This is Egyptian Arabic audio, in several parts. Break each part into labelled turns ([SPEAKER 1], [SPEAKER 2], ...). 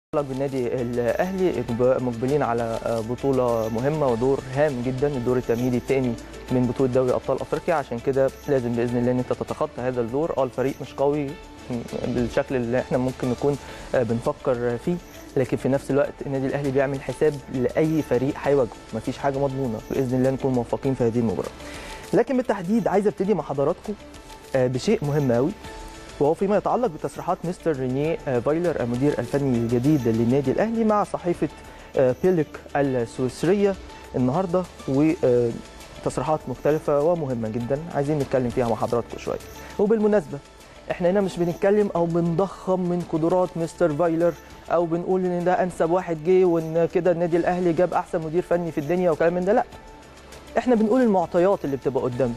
[SPEAKER 1] بالنادي الاهلي مقبلين على بطوله مهمه ودور هام جدا الدور التمهيدي الثاني من بطوله دوري ابطال افريقيا عشان كده لازم باذن الله ان انت تتخطى هذا الدور اه الفريق مش قوي بالشكل اللي احنا ممكن نكون بنفكر فيه لكن في نفس الوقت النادي الاهلي بيعمل حساب لاي فريق هيواجهه مفيش حاجه مضمونه باذن الله نكون موفقين في هذه المباراه لكن بالتحديد عايز ابتدي مع حضراتكم بشيء مهم قوي وهو فيما يتعلق بتصريحات مستر رينيه فايلر المدير الفني الجديد للنادي الاهلي مع صحيفه بيلك السويسريه النهارده وتصريحات مختلفه ومهمه جدا عايزين نتكلم فيها مع حضراتكم شويه وبالمناسبه احنا هنا مش بنتكلم او بنضخم من قدرات مستر فايلر او بنقول ان ده انسب واحد جه وان كده النادي الاهلي جاب احسن مدير فني في الدنيا وكلام من ده لا احنا بنقول المعطيات اللي بتبقى قدامنا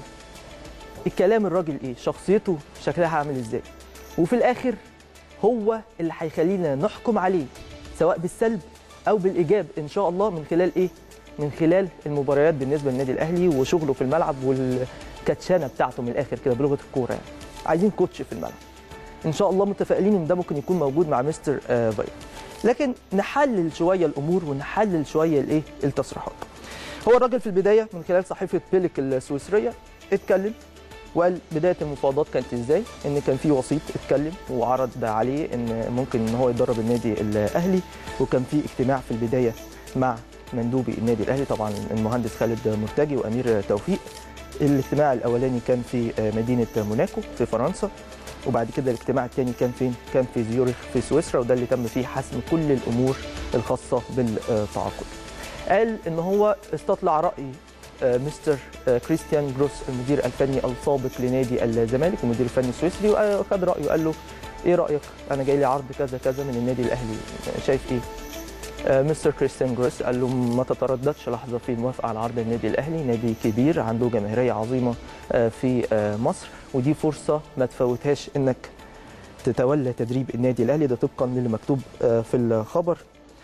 [SPEAKER 1] الكلام الراجل ايه شخصيته شكلها عامل ازاي وفي الاخر هو اللي هيخلينا نحكم عليه سواء بالسلب او بالايجاب ان شاء الله من خلال ايه من خلال المباريات بالنسبه للنادي الاهلي وشغله في الملعب والكاتشانه بتاعته من الاخر كده بلغه الكوره يعني عايزين كوتش في الملعب ان شاء الله متفائلين ان ده ممكن يكون موجود مع مستر فاير لكن نحلل شويه الامور ونحلل شويه الايه التصريحات هو الراجل في البدايه من خلال صحيفه بيلك السويسريه اتكلم وقال بدايه المفاوضات كانت ازاي ان كان في وسيط اتكلم وعرض عليه ان ممكن ان هو يدرب النادي الاهلي وكان في اجتماع في البدايه مع مندوبي النادي الاهلي طبعا المهندس خالد مرتجي وامير توفيق الاجتماع الاولاني كان في مدينه موناكو في فرنسا وبعد كده الاجتماع الثاني كان فين كان في زيورخ في سويسرا وده اللي تم فيه حسم كل الامور الخاصه بالتعاقد قال ان هو استطلع راي مستر كريستيان جروس المدير الفني السابق لنادي الزمالك المدير الفني السويسري واخذ رايه قال له ايه رايك انا جاي لي عرض كذا كذا من النادي الاهلي شايف ايه مستر كريستيان جروس قال له ما تترددش لحظه في الموافقه على عرض النادي الاهلي نادي كبير عنده جماهيريه عظيمه في مصر ودي فرصه ما تفوتهاش انك تتولى تدريب النادي الاهلي ده طبقا للي مكتوب في الخبر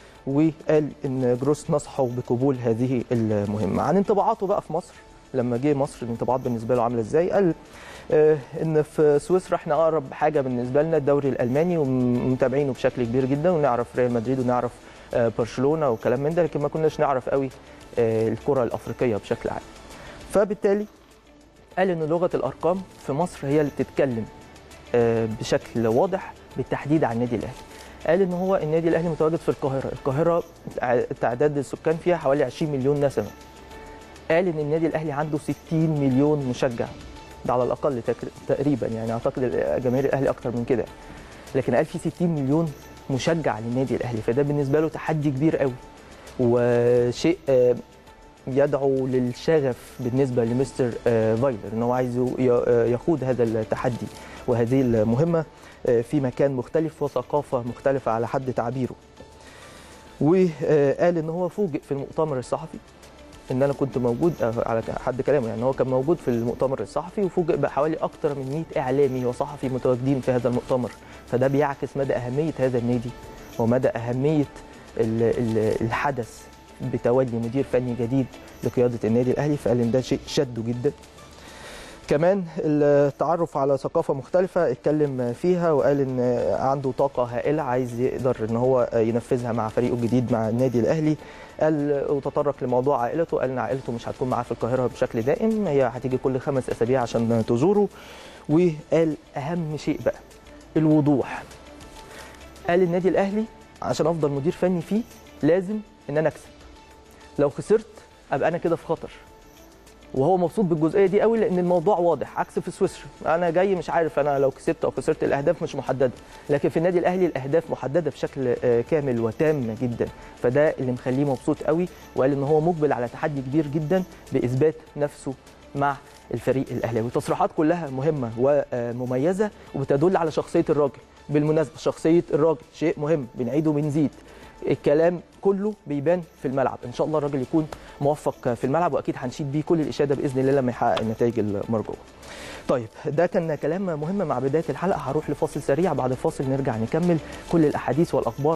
[SPEAKER 1] وقال ان جروس نصحه بقبول هذه المهمه عن انطباعاته بقى في مصر لما جه مصر الانطباعات بالنسبه له عامله ازاي قال آه ان في سويسرا احنا اقرب حاجه بالنسبه لنا الدوري الالماني ومتابعينه بشكل كبير جدا ونعرف ريال مدريد ونعرف آه برشلونه وكلام من ده لكن ما كناش نعرف قوي آه الكره الافريقيه بشكل عام فبالتالي قال ان لغه الارقام في مصر هي اللي بتتكلم بشكل واضح بالتحديد عن النادي الاهلي قال ان هو النادي الاهلي متواجد في القاهره، القاهره تعداد السكان فيها حوالي 20 مليون نسمه. قال ان النادي الاهلي عنده 60 مليون مشجع ده على الاقل تقريبا يعني اعتقد جماهير الاهلي اكتر من كده. لكن قال في 60 مليون مشجع للنادي الاهلي فده بالنسبه له تحدي كبير قوي وشيء يدعو للشغف بالنسبه لمستر فايلر ان هو عايز يخوض هذا التحدي وهذه المهمه في مكان مختلف وثقافه مختلفه على حد تعبيره. وقال ان هو فوجئ في المؤتمر الصحفي ان انا كنت موجود على حد كلامه يعني هو كان موجود في المؤتمر الصحفي وفوجئ بحوالي اكثر من 100 اعلامي وصحفي متواجدين في هذا المؤتمر فده بيعكس مدى اهميه هذا النادي ومدى اهميه الحدث بتولي مدير فني جديد لقياده النادي الاهلي فقال ان ده شيء شده جدا كمان التعرف على ثقافه مختلفه اتكلم فيها وقال ان عنده طاقه هائله عايز يقدر ان هو ينفذها مع فريقه الجديد مع النادي الاهلي قال وتطرق لموضوع عائلته قال ان عائلته مش هتكون معاه في القاهره بشكل دائم هي هتيجي كل خمس اسابيع عشان تزوره وقال اهم شيء بقى الوضوح قال النادي الاهلي عشان افضل مدير فني فيه لازم ان انا اكسب لو خسرت ابقى انا كده في خطر وهو مبسوط بالجزئيه دي قوي لان الموضوع واضح عكس في سويسرا انا جاي مش عارف انا لو كسبت او خسرت الاهداف مش محدده لكن في النادي الاهلي الاهداف محدده بشكل كامل وتام جدا فده اللي مخليه مبسوط قوي وقال ان هو مقبل على تحدي كبير جدا باثبات نفسه مع الفريق الاهلاوي تصريحات كلها مهمه ومميزه وبتدل على شخصيه الراجل بالمناسبه شخصيه الراجل شيء مهم بنعيد وبنزيد الكلام كله بيبان في الملعب ان شاء الله الراجل يكون موفق في الملعب واكيد هنشيد بيه كل الاشاده باذن الله لما يحقق النتائج المرجوه طيب ده كان كلام مهم مع بدايه الحلقه هروح لفاصل سريع بعد الفاصل نرجع نكمل كل الاحاديث والاخبار